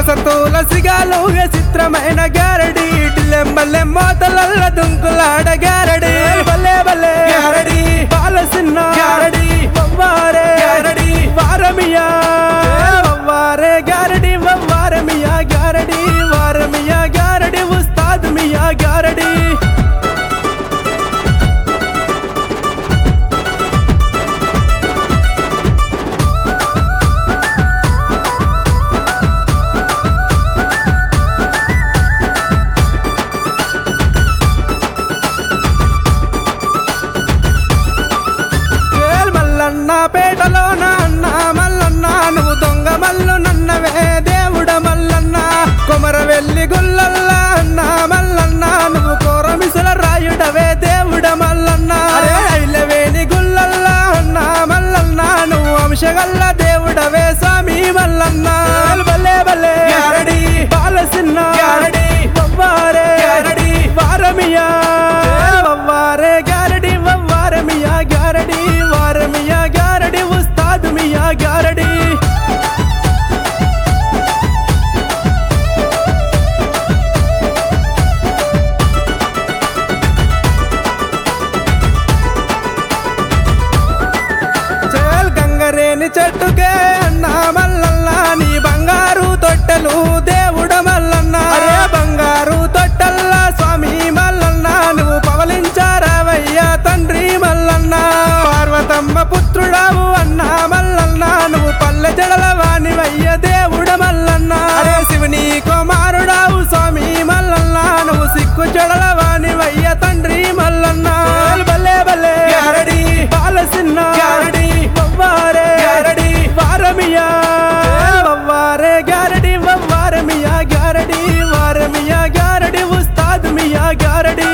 శివసతుల సిగాలుగా చిత్రమైన గారడి టిల్లెంబల్లె మోతలల్ల దుంకులాడ గారడి బల్లే బల్లే గారడి బాలసిన్న గారడి వవ్వారే గారడి వారమియా వవ్వారే గారడి వవ్వారమియా గారడి వారమియా గారడి ఉస్తాద్ మియా గారడి ఏల్ మల్లన్న పేటలోన అన్న మల్లన్న నువ్వు దొంగ మల్లు నన్నవే దేవుడ మల్లన్న కొమర వెళ్ళి గుల్లల్ల అన్న మల్లన్న నువ్వు కోరమిసల రాయుడవే దేవుడ మల్లన్న ఐలవేని గుల్లల్ల అన్న మల్లన్న నువ్వు అంశగల్ల దేవుడవే స్వామి మల్లన్న బల్లే బల్లే గారడి బాలసిన్న గారడి వవ్వారే గారడి వారమియా వవ్వారే గారడి వవ్వారమియా గారడి వారమియా గారడి ఉస్తాద్ మియా గారడి చేల్ గంగరేని చెట్టుకే అన్న మల్లన్న నీ బంగారు తొట్టెలు దేవుడ మల్లన్న అరే బంగారు తొట్టెల్ల స్వామి మల్లన్న నువ్వు పవలించారావయ్యా తండ్రి మల్లన్న పార్వతమ్మ పుత్రుడావు అన్న మల్లన్న నువ్వు పల్లె జడల వాణివయ్య దేవుడ మల్లన్న అరే శివుని కుమారుడావు స్వామి మల్లన్న నువ్వు సిక్కు జడల వాణివయ్య తండ్రి మల్లన్న బల్లే బల్లే గారడి బాలసిన్న గారడి వవ్వారే గారడి వారమియా వవ్వారే గారడి వవ్వారమియా గారడి వారమియా గారడి ఉస్తాద్ మియా గారడి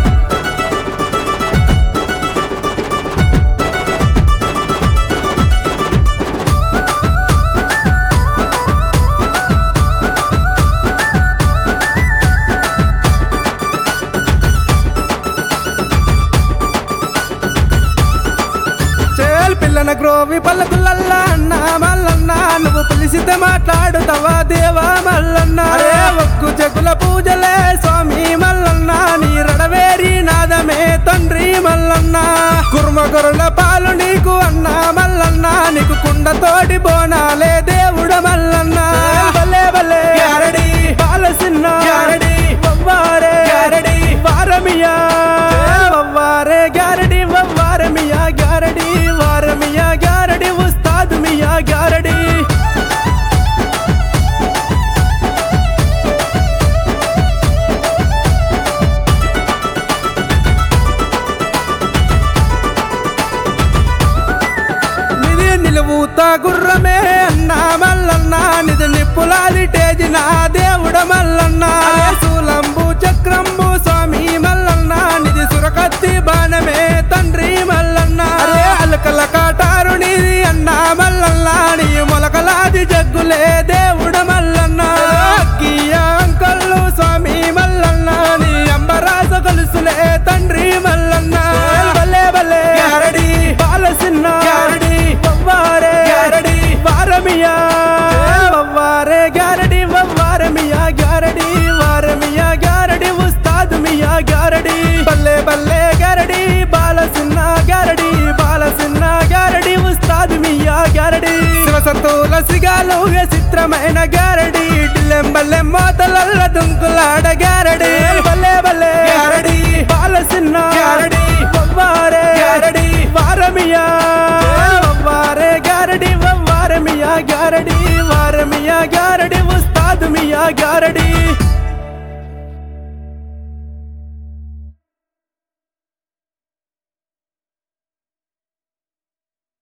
చేల్ పిల్లన గ్రోవి పల్లకులల్ల అన్న మల్లన్న నువ్వు పిలిచితే మాట్లాడుతావా దేవా మల్లన్న అరే ఒక్కు జగుల పూజలే స్వామి మల్లన్న నీ రడవేరి నాదమే తండ్రి మల్లన్న కుర్మ గొర్రెల పాలు నీకు అన్న మల్లన్న నీకు కుండతోటి బోనాలే దేవుడ మల్లన్న బల్లే బల్లే గారడి బాలసిన్న గారడి వవ్వారే గారడి వారమియా వవ్వారే గారడి వవ్వారమియా గారడి వారమియా గారడి ఉస్తాద్ మియా గారడి నిధి నిలువుత గుర్రమే అన్న మల్లన్న నిధి నిప్పులాది టేజిన దేవుడ మల్లన్న శూలంబు చక్రంబు స్వామి మల్లన్న నిధి సురకత్తి బాణమే తండ్రి మల్లన్న అలకల కాటారు నిధి అన్న మల్లన్న నీ మొలకలాది జగ్గులే దేవుడ మల్లన్న అక్కియ అంకల్లు స్వామి మల్లన్న నీ అంబరాస గొలుసులే తండ్రి మల్లన్న బల్లే బల్లే గారడి బాలసిన్న గారడి వవ్వారే గారడి వారమియా వవ్వారే గారడి వవ్వారమియా గారడి వారమియా గారడి ఉస్తాద్ మియా గారడి బల్లే బల్లే గారడి బాలసిన్న గారడి బాలసిన్న గారడి ఉస్తాద్ మియా గారడి శివసతుల సిగాలుగా చిత్రమైన గారడి టిల్లెంబల్లె మోతలల్ల దుంకులాడ గారడి బల్లే బల్లే గారడి బాలసిన్న గారడి వవ్వారే గారడి వారమియా వవ్వారే గారడి వవ్వారమియా గారడి